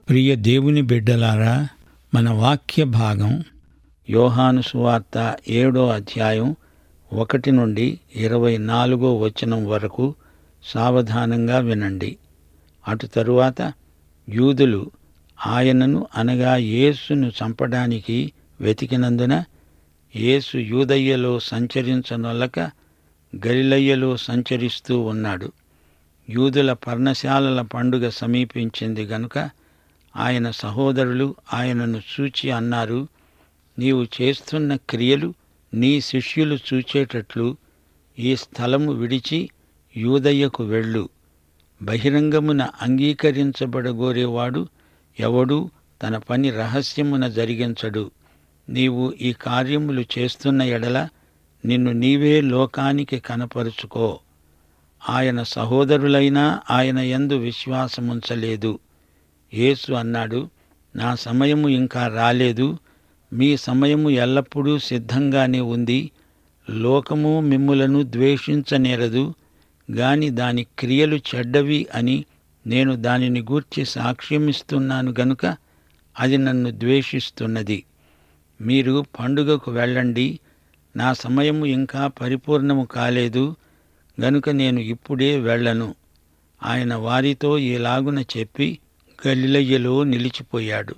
ప్రియ దేవుని బిడ్డలారా మన వాక్య భాగం యోహాను సువార్త ఏడో అధ్యాయం ఒకటి నుండి ఇరవై నాలుగో వచనం వరకు సావధానంగా వినండి అటు తరువాత యూదులు ఆయనను అనగా యేసును చంపడానికి వెతికినందున యేసు యూదయ్యలో సంచరించనొల్లక గలిలయ్యలో సంచరిస్తూ ఉన్నాడు యూదుల పర్ణశాలల పండుగ సమీపించింది గనుక ఆయన సహోదరులు ఆయనను చూచి అన్నారు నీవు చేస్తున్న క్రియలు నీ శిష్యులు చూచేటట్లు ఈ స్థలము విడిచి యూదయ్యకు వెళ్ళు బహిరంగమున అంగీకరించబడగోరేవాడు ఎవడూ తన పని రహస్యమున జరిగించడు నీవు ఈ కార్యములు చేస్తున్న ఎడల నిన్ను నీవే లోకానికి కనపరుచుకో ఆయన సహోదరులైనా ఆయన యందు విశ్వాసముంచలేదు యేసు అన్నాడు నా సమయము ఇంకా రాలేదు మీ సమయము ఎల్లప్పుడూ సిద్ధంగానే ఉంది లోకము మిమ్ములను ద్వేషించనేరదు గాని దాని క్రియలు చెడ్డవి అని నేను దానిని గూర్చి సాక్ష్యమిస్తున్నాను గనుక అది నన్ను ద్వేషిస్తున్నది మీరు పండుగకు వెళ్ళండి నా సమయము ఇంకా పరిపూర్ణము కాలేదు గనుక నేను ఇప్పుడే వెళ్ళను ఆయన వారితో ఈలాగున చెప్పి గలిలయ్యలో నిలిచిపోయాడు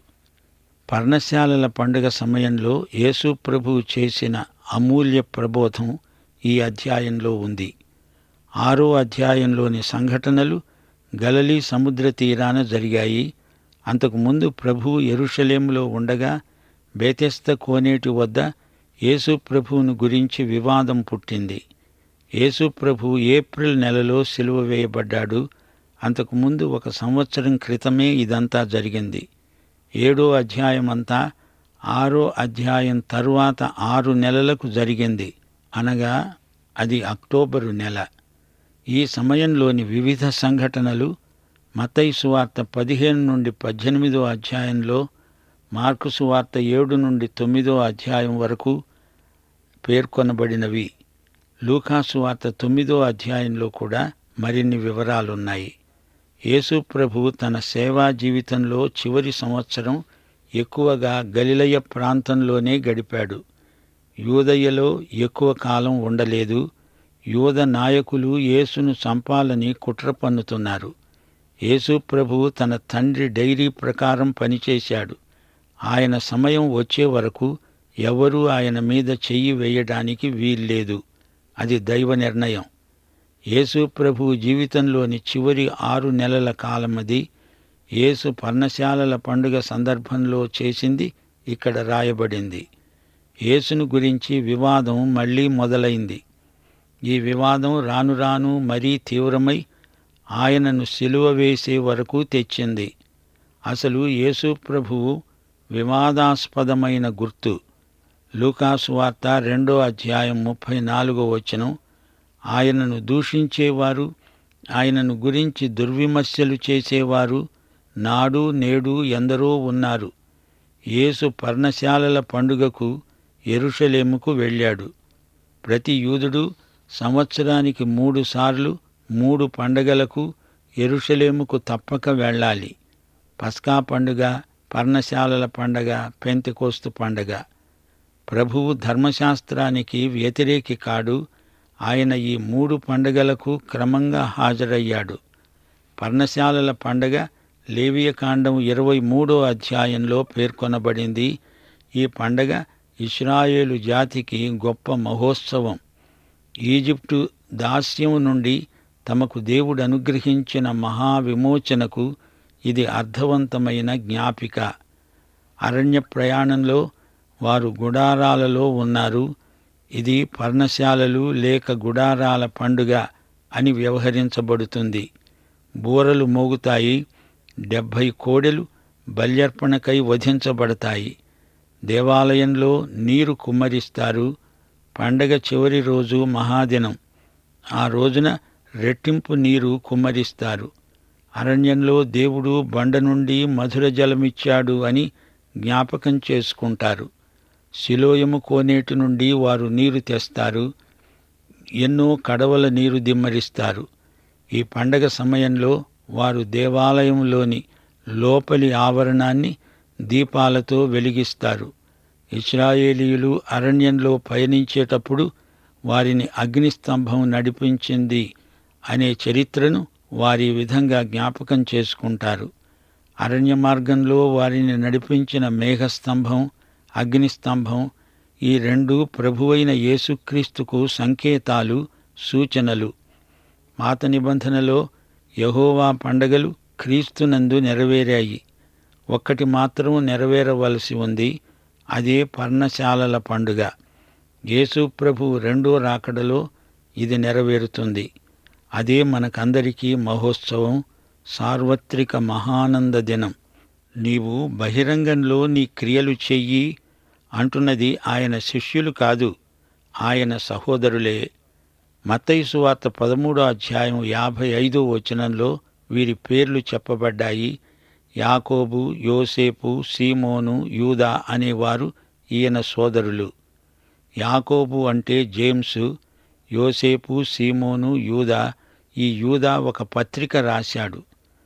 పర్ణశాలల పండుగ సమయంలో యేసు ప్రభువు చేసిన అమూల్య ప్రబోధం ఈ అధ్యాయంలో ఉంది ఆరో అధ్యాయంలోని సంఘటనలు గలలీ సముద్ర తీరాన జరిగాయి అంతకుముందు ప్రభువు ఎరుషలేములో ఉండగా బేతెస్త కోనేటి వద్ద యేసు ప్రభువును గురించి వివాదం పుట్టింది యేసు ప్రభు ఏప్రిల్ నెలలో సిలువ వేయబడ్డాడు అంతకుముందు ఒక సంవత్సరం క్రితమే ఇదంతా జరిగింది ఏడో అధ్యాయం అంతా ఆరో అధ్యాయం తరువాత ఆరు నెలలకు జరిగింది అనగా అది అక్టోబరు నెల ఈ సమయంలోని వివిధ సంఘటనలు మతయి సువార్త పదిహేను నుండి పద్దెనిమిదో అధ్యాయంలో మార్కు సువార్త ఏడు నుండి తొమ్మిదో అధ్యాయం వరకు పేర్కొనబడినవి లూకాసు వార్త తొమ్మిదో అధ్యాయంలో కూడా మరిన్ని వివరాలున్నాయి యేసు ప్రభు తన సేవా జీవితంలో చివరి సంవత్సరం ఎక్కువగా గలిలయ ప్రాంతంలోనే గడిపాడు యూదయ్యలో ఎక్కువ కాలం ఉండలేదు యూద నాయకులు యేసును చంపాలని కుట్ర పన్నుతున్నారు యేసు ప్రభు తన తండ్రి డైరీ ప్రకారం పనిచేశాడు ఆయన సమయం వచ్చే వరకు ఎవరూ ఆయన మీద చెయ్యి వేయడానికి వీల్లేదు అది దైవ నిర్ణయం యేసు ప్రభు జీవితంలోని చివరి ఆరు నెలల కాలమది యేసు పర్ణశాలల పండుగ సందర్భంలో చేసింది ఇక్కడ రాయబడింది యేసును గురించి వివాదం మళ్లీ మొదలైంది ఈ వివాదం రాను రాను మరీ తీవ్రమై ఆయనను సిలువ వేసే వరకు తెచ్చింది అసలు యేసు ప్రభువు వివాదాస్పదమైన గుర్తు లూకాసు వార్త రెండో అధ్యాయం ముప్పై నాలుగో వచనం ఆయనను దూషించేవారు ఆయనను గురించి దుర్విమర్శలు చేసేవారు నాడు నేడు ఎందరో ఉన్నారు యేసు పర్ణశాలల పండుగకు ఎరుషలేముకు వెళ్ళాడు ప్రతి యూదుడు సంవత్సరానికి మూడు సార్లు మూడు పండగలకు ఎరుషలేముకు తప్పక వెళ్ళాలి పస్కా పండుగ పర్ణశాలల పండగ పెంతెకోస్తు పండగ ప్రభువు ధర్మశాస్త్రానికి వ్యతిరేకి కాడు ఆయన ఈ మూడు పండగలకు క్రమంగా హాజరయ్యాడు పర్ణశాలల పండగ లేవియకాండం ఇరవై మూడో అధ్యాయంలో పేర్కొనబడింది ఈ పండగ ఇస్రాయేలు జాతికి గొప్ప మహోత్సవం ఈజిప్టు దాస్యం నుండి తమకు దేవుడు అనుగ్రహించిన మహావిమోచనకు ఇది అర్థవంతమైన జ్ఞాపిక అరణ్య ప్రయాణంలో వారు గుడారాలలో ఉన్నారు ఇది పర్ణశాలలు లేక గుడారాల పండుగ అని వ్యవహరించబడుతుంది బూరలు మోగుతాయి డెబ్భై కోడెలు బల్యర్పణకై వధించబడతాయి దేవాలయంలో నీరు కుమ్మరిస్తారు పండగ చివరి రోజు మహాదినం ఆ రోజున రెట్టింపు నీరు కుమ్మరిస్తారు అరణ్యంలో దేవుడు బండ నుండి మధుర జలమిచ్చాడు అని జ్ఞాపకం చేసుకుంటారు శిలోయము కోనేటి నుండి వారు నీరు తెస్తారు ఎన్నో కడవల నీరు దిమ్మరిస్తారు ఈ పండగ సమయంలో వారు దేవాలయంలోని లోపలి ఆవరణాన్ని దీపాలతో వెలిగిస్తారు ఇస్రాయేలీయులు అరణ్యంలో పయనించేటప్పుడు వారిని అగ్నిస్తంభం నడిపించింది అనే చరిత్రను వారి విధంగా జ్ఞాపకం చేసుకుంటారు అరణ్య మార్గంలో వారిని నడిపించిన మేఘస్తంభం అగ్నిస్తంభం ఈ రెండు ప్రభువైన యేసుక్రీస్తుకు సంకేతాలు సూచనలు పాత నిబంధనలో యహోవా పండగలు క్రీస్తునందు నెరవేరాయి ఒక్కటి మాత్రం నెరవేరవలసి ఉంది అదే పర్ణశాలల పండుగ యేసు ప్రభు రెండో రాకడలో ఇది నెరవేరుతుంది అదే మనకందరికీ మహోత్సవం సార్వత్రిక మహానంద దినం నీవు బహిరంగంలో నీ క్రియలు చెయ్యి అంటున్నది ఆయన శిష్యులు కాదు ఆయన సహోదరులే మత్తయి వార్త పదమూడో అధ్యాయం యాభై ఐదో వచనంలో వీరి పేర్లు చెప్పబడ్డాయి యాకోబు యోసేపు సీమోను యూదా అనేవారు ఈయన సోదరులు యాకోబు అంటే జేమ్సు యోసేపు సీమోను యూదా ఈ యూదా ఒక పత్రిక రాశాడు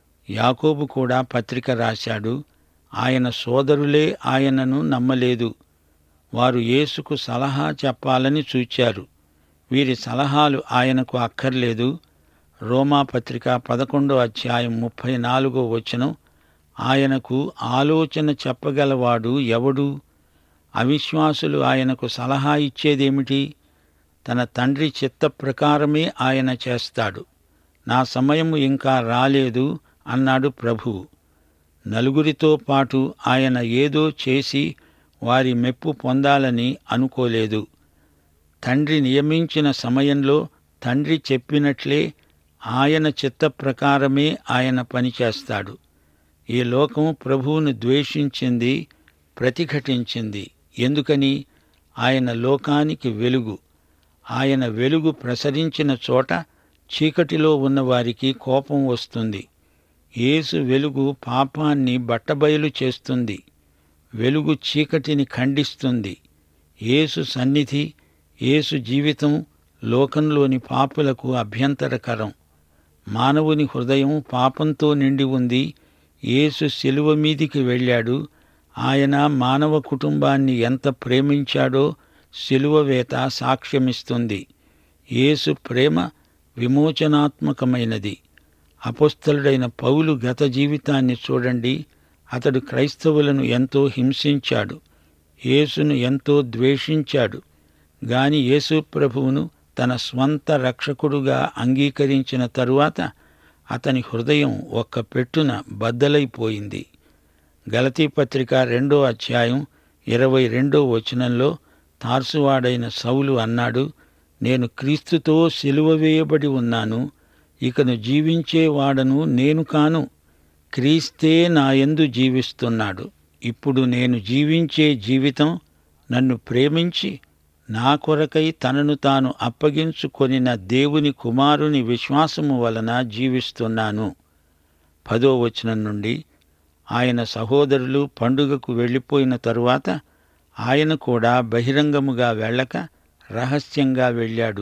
యాకోబు కూడా పత్రిక రాశాడు ఆయన సోదరులే ఆయనను నమ్మలేదు వారు యేసుకు సలహా చెప్పాలని చూచారు వీరి సలహాలు ఆయనకు అక్కర్లేదు రోమా పత్రిక పదకొండో అధ్యాయం ముప్పై నాలుగో వచనం ఆయనకు ఆలోచన చెప్పగలవాడు ఎవడు అవిశ్వాసులు ఆయనకు సలహా ఇచ్చేదేమిటి తన తండ్రి చిత్త ప్రకారమే ఆయన చేస్తాడు నా సమయం ఇంకా రాలేదు అన్నాడు ప్రభువు నలుగురితో పాటు ఆయన ఏదో చేసి వారి మెప్పు పొందాలని అనుకోలేదు తండ్రి నియమించిన సమయంలో తండ్రి చెప్పినట్లే ఆయన చిత్త ప్రకారమే ఆయన పనిచేస్తాడు ఈ లోకం ప్రభువును ద్వేషించింది ప్రతిఘటించింది ఎందుకని ఆయన లోకానికి వెలుగు ఆయన వెలుగు ప్రసరించిన చోట చీకటిలో ఉన్నవారికి కోపం వస్తుంది యేసు వెలుగు పాపాన్ని బట్టబయలు చేస్తుంది వెలుగు చీకటిని ఖండిస్తుంది యేసు సన్నిధి యేసు జీవితం లోకంలోని పాపులకు అభ్యంతరకరం మానవుని హృదయం పాపంతో నిండి ఉంది యేసు శిలువ మీదికి వెళ్ళాడు ఆయన మానవ కుటుంబాన్ని ఎంత ప్రేమించాడో శిలువ వేత సాక్ష్యమిస్తుంది యేసు ప్రేమ విమోచనాత్మకమైనది అపుస్తలుడైన పౌలు గత జీవితాన్ని చూడండి అతడు క్రైస్తవులను ఎంతో హింసించాడు యేసును ఎంతో ద్వేషించాడు గాని యేసు ప్రభువును తన స్వంత రక్షకుడుగా అంగీకరించిన తరువాత అతని హృదయం ఒక్క పెట్టున బద్దలైపోయింది గలతీ పత్రిక రెండో అధ్యాయం ఇరవై రెండో వచనంలో తార్సువాడైన సౌలు అన్నాడు నేను క్రీస్తుతో సిలువ వేయబడి ఉన్నాను ఇకను జీవించేవాడను నేను కాను క్రీస్తే నాయందు జీవిస్తున్నాడు ఇప్పుడు నేను జీవించే జీవితం నన్ను ప్రేమించి నా కొరకై తనను తాను అప్పగించుకొనిన దేవుని కుమారుని విశ్వాసము వలన జీవిస్తున్నాను పదో వచనం నుండి ఆయన సహోదరులు పండుగకు వెళ్ళిపోయిన తరువాత ఆయన కూడా బహిరంగముగా వెళ్ళక రహస్యంగా వెళ్ళాడు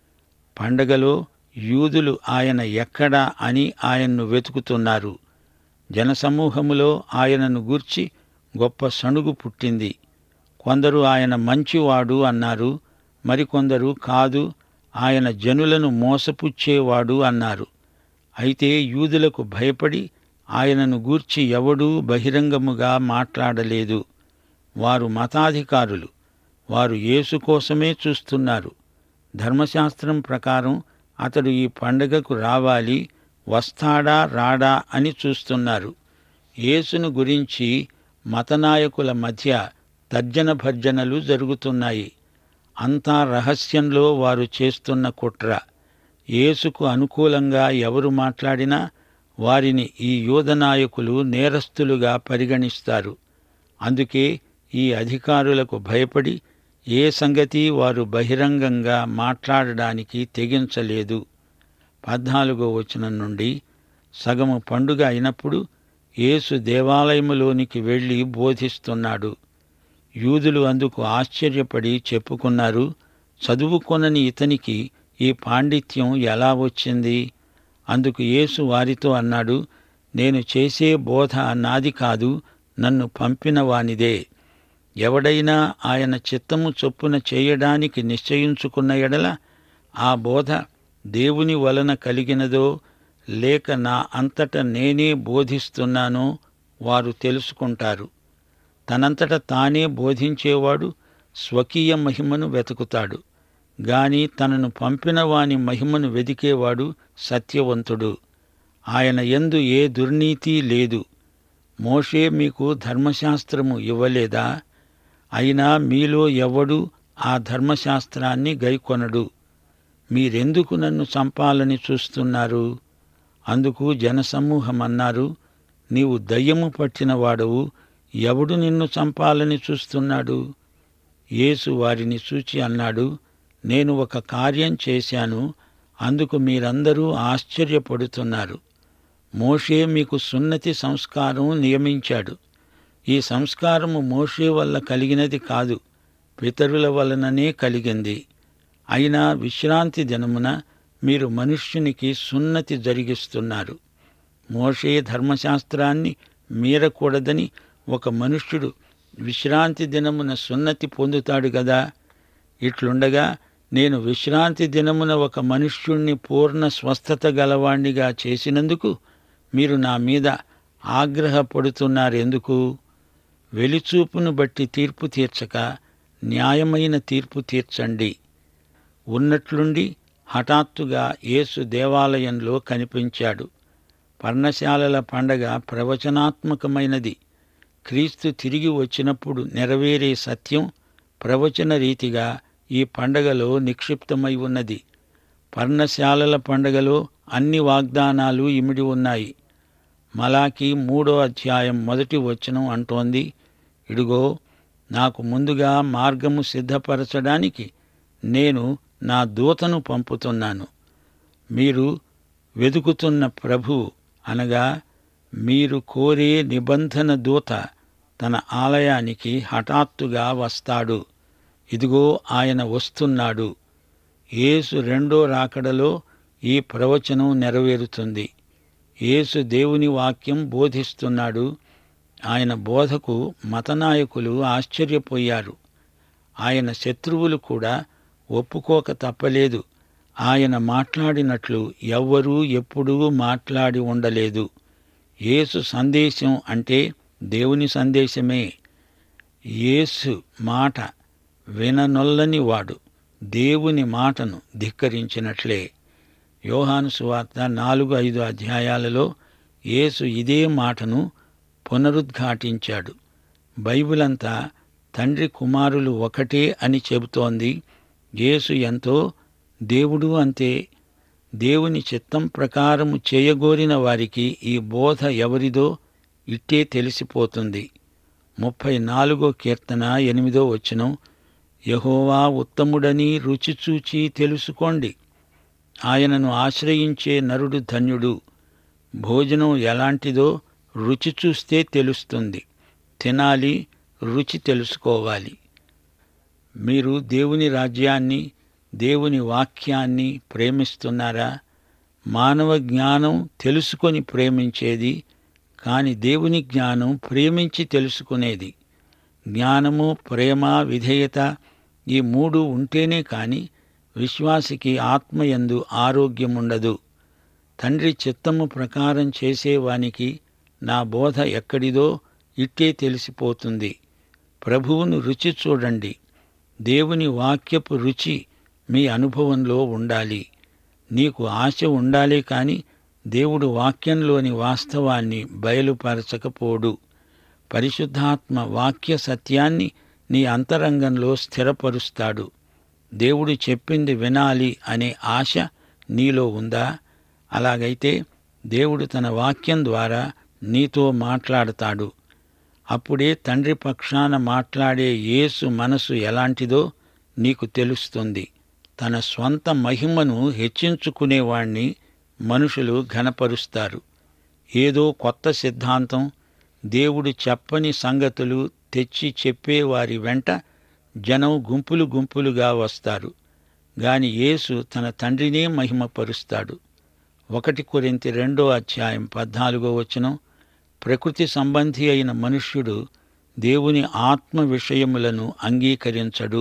పండగలో యూదులు ఆయన ఎక్కడా అని ఆయన్ను వెతుకుతున్నారు జనసమూహములో ఆయనను గూర్చి గొప్ప సణుగు పుట్టింది కొందరు ఆయన మంచివాడు అన్నారు మరికొందరు కాదు ఆయన జనులను మోసపుచ్చేవాడు అన్నారు అయితే యూదులకు భయపడి ఆయనను గూర్చి ఎవడూ బహిరంగముగా మాట్లాడలేదు వారు మతాధికారులు వారు యేసు కోసమే చూస్తున్నారు ధర్మశాస్త్రం ప్రకారం అతడు ఈ పండగకు రావాలి వస్తాడా రాడా అని చూస్తున్నారు యేసును గురించి మతనాయకుల మధ్య తర్జన భర్జనలు జరుగుతున్నాయి అంతా రహస్యంలో వారు చేస్తున్న కుట్ర యేసుకు అనుకూలంగా ఎవరు మాట్లాడినా వారిని ఈ యూదనాయకులు నేరస్తులుగా పరిగణిస్తారు అందుకే ఈ అధికారులకు భయపడి ఏ సంగతి వారు బహిరంగంగా మాట్లాడడానికి తెగించలేదు పద్నాలుగో వచనం నుండి సగము పండుగ అయినప్పుడు యేసు దేవాలయములోనికి వెళ్ళి బోధిస్తున్నాడు యూదులు అందుకు ఆశ్చర్యపడి చెప్పుకున్నారు చదువుకొనని ఇతనికి ఈ పాండిత్యం ఎలా వచ్చింది అందుకు యేసు వారితో అన్నాడు నేను చేసే బోధ నాది కాదు నన్ను పంపిన వానిదే ఎవడైనా ఆయన చిత్తము చొప్పున చేయడానికి నిశ్చయించుకున్న ఎడల ఆ బోధ దేవుని వలన కలిగినదో లేక నా అంతట నేనే బోధిస్తున్నానో వారు తెలుసుకుంటారు తనంతట తానే బోధించేవాడు స్వకీయ మహిమను వెతుకుతాడు గాని తనను పంపిన వాని మహిమను వెదికేవాడు సత్యవంతుడు ఆయన యందు ఏ దుర్నీతి లేదు మోషే మీకు ధర్మశాస్త్రము ఇవ్వలేదా అయినా మీలో ఎవడు ఆ ధర్మశాస్త్రాన్ని గైకొనడు మీరెందుకు నన్ను చంపాలని చూస్తున్నారు అందుకు జనసమూహం అన్నారు నీవు దయ్యము పట్టిన వాడవు ఎవడు నిన్ను చంపాలని చూస్తున్నాడు యేసు వారిని చూచి అన్నాడు నేను ఒక కార్యం చేశాను అందుకు మీరందరూ ఆశ్చర్యపడుతున్నారు మోషే మీకు సున్నతి సంస్కారం నియమించాడు ఈ సంస్కారము మోషే వల్ల కలిగినది కాదు పితరుల వలననే కలిగింది అయినా విశ్రాంతి దినమున మీరు మనుష్యునికి సున్నతి జరిగిస్తున్నారు మోషే ధర్మశాస్త్రాన్ని మీరకూడదని ఒక మనుష్యుడు విశ్రాంతి దినమున సున్నతి పొందుతాడు గదా ఇట్లుండగా నేను విశ్రాంతి దినమున ఒక మనుష్యుణ్ణి పూర్ణ స్వస్థత గలవాణ్ణిగా చేసినందుకు మీరు నా మీద ఆగ్రహపడుతున్నారెందుకు వెలిచూపును బట్టి తీర్పు తీర్చక న్యాయమైన తీర్పు తీర్చండి ఉన్నట్లుండి హఠాత్తుగా యేసు దేవాలయంలో కనిపించాడు పర్ణశాలల పండగ ప్రవచనాత్మకమైనది క్రీస్తు తిరిగి వచ్చినప్పుడు నెరవేరే సత్యం ప్రవచన రీతిగా ఈ పండగలో నిక్షిప్తమై ఉన్నది పర్ణశాలల పండగలో అన్ని వాగ్దానాలు ఇమిడి ఉన్నాయి మలాకి మూడో అధ్యాయం మొదటి వచనం అంటోంది ఇడుగో నాకు ముందుగా మార్గము సిద్ధపరచడానికి నేను నా దూతను పంపుతున్నాను మీరు వెతుకుతున్న ప్రభు అనగా మీరు కోరే నిబంధన దూత తన ఆలయానికి హఠాత్తుగా వస్తాడు ఇదిగో ఆయన వస్తున్నాడు యేసు రెండో రాకడలో ఈ ప్రవచనం నెరవేరుతుంది యేసు దేవుని వాక్యం బోధిస్తున్నాడు ఆయన బోధకు మతనాయకులు ఆశ్చర్యపోయారు ఆయన శత్రువులు కూడా ఒప్పుకోక తప్పలేదు ఆయన మాట్లాడినట్లు ఎవ్వరూ ఎప్పుడూ మాట్లాడి ఉండలేదు యేసు సందేశం అంటే దేవుని సందేశమే యేసు మాట విననొల్లని వాడు దేవుని మాటను ధిక్కరించినట్లే యోహాను సువార్త నాలుగు ఐదు అధ్యాయాలలో యేసు ఇదే మాటను పునరుద్ఘాటించాడు బైబిల్ అంతా తండ్రి కుమారులు ఒకటే అని చెబుతోంది యేసు ఎంతో దేవుడు అంతే దేవుని చిత్తం ప్రకారము చేయగోరిన వారికి ఈ బోధ ఎవరిదో ఇట్టే తెలిసిపోతుంది ముప్పై నాలుగో కీర్తన ఎనిమిదో వచనం యహోవా ఉత్తముడని రుచి చూచి తెలుసుకోండి ఆయనను ఆశ్రయించే నరుడు ధన్యుడు భోజనం ఎలాంటిదో రుచి చూస్తే తెలుస్తుంది తినాలి రుచి తెలుసుకోవాలి మీరు దేవుని రాజ్యాన్ని దేవుని వాక్యాన్ని ప్రేమిస్తున్నారా మానవ జ్ఞానం తెలుసుకొని ప్రేమించేది కాని దేవుని జ్ఞానం ప్రేమించి తెలుసుకునేది జ్ఞానము ప్రేమ విధేయత ఈ మూడు ఉంటేనే కాని విశ్వాసికి ఆత్మయందు ఆరోగ్యముండదు తండ్రి చిత్తము ప్రకారం చేసేవానికి నా బోధ ఎక్కడిదో ఇట్టే తెలిసిపోతుంది ప్రభువును రుచి చూడండి దేవుని వాక్యపు రుచి మీ అనుభవంలో ఉండాలి నీకు ఆశ ఉండాలి కాని దేవుడు వాక్యంలోని వాస్తవాన్ని బయలుపరచకపోడు పరిశుద్ధాత్మ వాక్య సత్యాన్ని నీ అంతరంగంలో స్థిరపరుస్తాడు దేవుడు చెప్పింది వినాలి అనే ఆశ నీలో ఉందా అలాగైతే దేవుడు తన వాక్యం ద్వారా నీతో మాట్లాడతాడు అప్పుడే తండ్రి పక్షాన మాట్లాడే యేసు మనసు ఎలాంటిదో నీకు తెలుస్తుంది తన స్వంత మహిమను హెచ్చించుకునేవాణ్ణి మనుషులు ఘనపరుస్తారు ఏదో కొత్త సిద్ధాంతం దేవుడు చెప్పని సంగతులు తెచ్చి చెప్పేవారి వెంట జనం గుంపులు గుంపులుగా వస్తారు గాని యేసు తన తండ్రినే మహిమపరుస్తాడు ఒకటి కొరింతి రెండో అధ్యాయం పద్నాలుగో వచనం ప్రకృతి సంబంధి అయిన మనుష్యుడు దేవుని ఆత్మ విషయములను అంగీకరించడు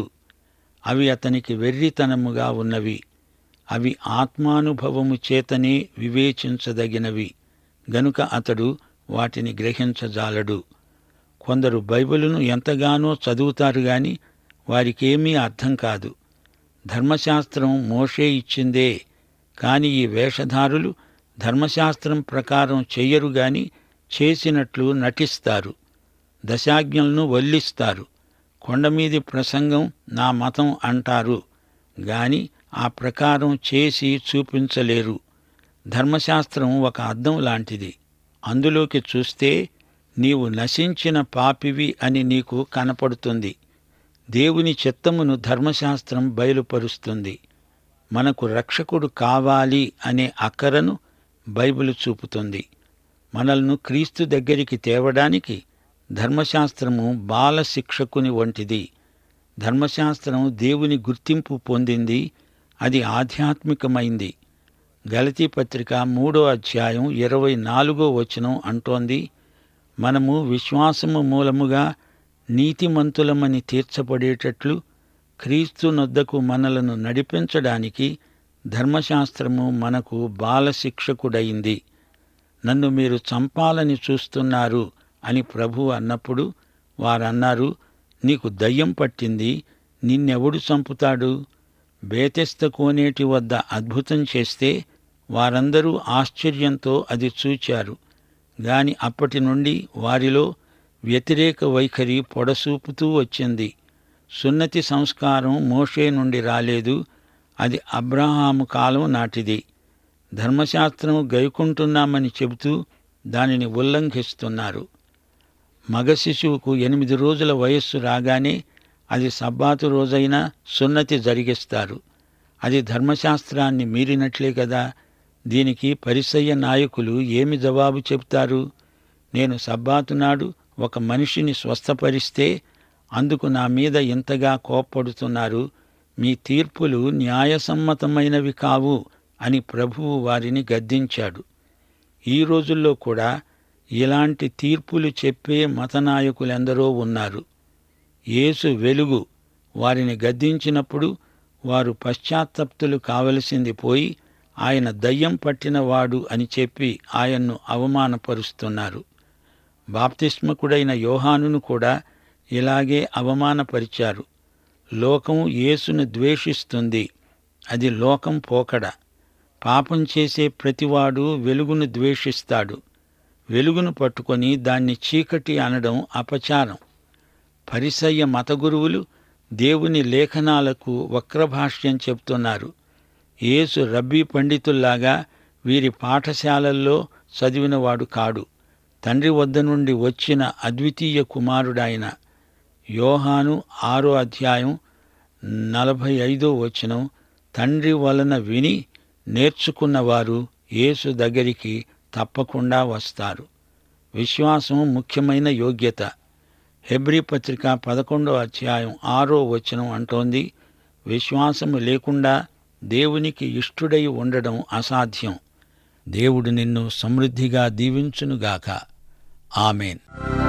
అవి అతనికి వెర్రితనముగా ఉన్నవి అవి ఆత్మానుభవము చేతనే వివేచించదగినవి గనుక అతడు వాటిని గ్రహించజాలడు కొందరు బైబిలును ఎంతగానో చదువుతారు గాని వారికేమీ అర్థం కాదు ధర్మశాస్త్రం మోషే ఇచ్చిందే కాని ఈ వేషధారులు ధర్మశాస్త్రం ప్రకారం చెయ్యరు గాని చేసినట్లు నటిస్తారు దశాజ్ఞలను వల్లిస్తారు కొండమీది ప్రసంగం నా మతం అంటారు గాని ఆ ప్రకారం చేసి చూపించలేరు ధర్మశాస్త్రం ఒక అద్దం లాంటిది అందులోకి చూస్తే నీవు నశించిన పాపివి అని నీకు కనపడుతుంది దేవుని చిత్తమును ధర్మశాస్త్రం బయలుపరుస్తుంది మనకు రక్షకుడు కావాలి అనే అక్కరను బైబిల్ చూపుతుంది మనల్ని క్రీస్తు దగ్గరికి తేవడానికి ధర్మశాస్త్రము బాల శిక్షకుని వంటిది ధర్మశాస్త్రం దేవుని గుర్తింపు పొందింది అది ఆధ్యాత్మికమైంది గలతీ పత్రిక మూడో అధ్యాయం ఇరవై నాలుగో వచనం అంటోంది మనము విశ్వాసము మూలముగా నీతిమంతులమని తీర్చబడేటట్లు క్రీస్తు నొద్దకు మనలను నడిపించడానికి ధర్మశాస్త్రము మనకు బాలశిక్షకుడయింది నన్ను మీరు చంపాలని చూస్తున్నారు అని ప్రభు అన్నప్పుడు వారన్నారు నీకు దయ్యం పట్టింది నిన్నెవడు చంపుతాడు బేతెస్త కోనేటి వద్ద అద్భుతం చేస్తే వారందరూ ఆశ్చర్యంతో అది చూచారు గాని అప్పటి నుండి వారిలో వ్యతిరేక వైఖరి పొడసూపుతూ వచ్చింది సున్నతి సంస్కారం మోషే నుండి రాలేదు అది అబ్రహాము కాలం నాటిది ధర్మశాస్త్రం గైకుంటున్నామని చెబుతూ దానిని ఉల్లంఘిస్తున్నారు మగ శిశువుకు ఎనిమిది రోజుల వయస్సు రాగానే అది సబ్బాతు రోజైనా సున్నతి జరిగిస్తారు అది ధర్మశాస్త్రాన్ని మీరినట్లే కదా దీనికి పరిసయ్య నాయకులు ఏమి జవాబు చెప్తారు నేను సబ్బాతు నాడు ఒక మనిషిని స్వస్థపరిస్తే అందుకు నా మీద ఇంతగా కోప్పడుతున్నారు మీ తీర్పులు న్యాయసమ్మతమైనవి కావు అని ప్రభువు వారిని గద్దించాడు ఈ రోజుల్లో కూడా ఇలాంటి తీర్పులు చెప్పే మతనాయకులెందరో ఉన్నారు యేసు వెలుగు వారిని గద్దించినప్పుడు వారు పశ్చాత్తప్తులు కావలసింది పోయి ఆయన దయ్యం పట్టినవాడు అని చెప్పి ఆయన్ను అవమానపరుస్తున్నారు బాప్తిస్మకుడైన యోహానును కూడా ఇలాగే అవమానపరిచారు లోకం యేసును ద్వేషిస్తుంది అది లోకం పోకడ పాపం చేసే ప్రతివాడు వెలుగును ద్వేషిస్తాడు వెలుగును పట్టుకొని దాన్ని చీకటి అనడం అపచారం పరిసయ్య మత గురువులు దేవుని లేఖనాలకు వక్రభాష్యం చెప్తున్నారు యేసు రబ్బీ పండితుల్లాగా వీరి పాఠశాలల్లో చదివినవాడు కాడు తండ్రి వద్ద నుండి వచ్చిన అద్వితీయ కుమారుడాయన యోహాను ఆరో అధ్యాయం నలభై ఐదో వచనం తండ్రి వలన విని నేర్చుకున్నవారు యేసు దగ్గరికి తప్పకుండా వస్తారు విశ్వాసం ముఖ్యమైన యోగ్యత హెబ్రీ పత్రిక పదకొండో అధ్యాయం ఆరో వచనం అంటోంది విశ్వాసము లేకుండా దేవునికి ఇష్టుడై ఉండడం అసాధ్యం దేవుడు నిన్ను సమృద్ధిగా దీవించునుగాక ఆమెన్